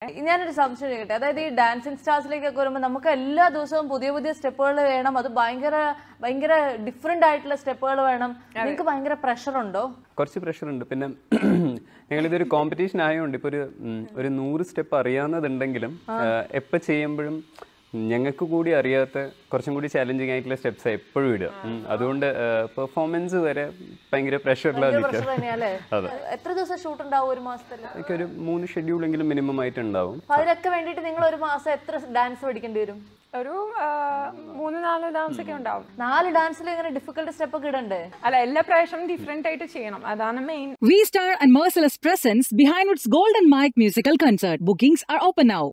ഞാനൊരു സംശയം ചോദിക്കട്ടെ അതായത് ഈ ഡാൻസിങ് സ്റ്റാർസിലേക്കൊക്കെ വരുമ്പോൾ നമുക്ക് എല്ലാ ദിവസവും പുതിയ പുതിയ സ്റ്റെപ്പുകൾ വേണം അത് ഭയങ്കര ഭയങ്കര ഡിഫറെന്റ് ആയിട്ടുള്ള സ്റ്റെപ്പുകൾ വേണം നിങ്ങൾക്ക് ഭയങ്കര പ്രഷർ ഉണ്ടോ കുറച്ച് പ്രഷർ ഉണ്ട് പിന്നെ ഞങ്ങളിതൊരു കോമ്പറ്റീഷൻ ആയതുകൊണ്ട് ഇപ്പോൾ ഒരു ഉം, ഒരു നൂറ് സ്റ്റെപ്പ് അറിയാവുന്നതുണ്ടെങ്കിലും എപ്പോൾ ചെയ്യുമ്പോഴും ഞങ്ങൾക്ക് കൂടി അറിയാത്ത കുറച്ചും കൂടി ചാലഞ്ചിങ് ആയിട്ടുള്ള സ്റ്റെപ്സ് എപ്പോഴും ഇടുക ഉം, അതുകൊണ്ട് പെർഫോമൻസ് വരെ ഭയങ്കര പ്രഷറിലാണ് പ്രഷർ നിൽക്കുക തന്നെയല്ലേ എത്ര ദിവസം ഷൂട്ട് ഉണ്ടാവും ഒരു മാസത്തിൽ എനിക്ക് ഒരു മൂന്ന് ഷെഡ്യൂളെങ്കിലും മിനിമം ആയിട്ട് ഉണ്ടാവും അപ്പൊ അതിനൊക്കെ വേണ്ടിയിട്ട് നിങ്ങൾ ഒരു മാസം എത്ര ഡാൻസ് പഠിക്കേണ്ടി വരും ഒരു ആ, മൂന്ന് നാല് ഡാൻസ് ഒക്കെ ഉണ്ടാവും നാല് ഡാൻസിൽ ഇങ്ങനെ ഡിഫിക്കൽട്ട് സ്റ്റെപ്പ് ഒക്കെ ഇടണ്ടേ അല്ല എല്ലാ പ്രാവശ്യം ഡിഫറെന്റ് ആയിട്ട് ചെയ്യണം അതാണ് main V Star and Merciless presents Behind Its Golden Mike musical concert. Bookings are open now.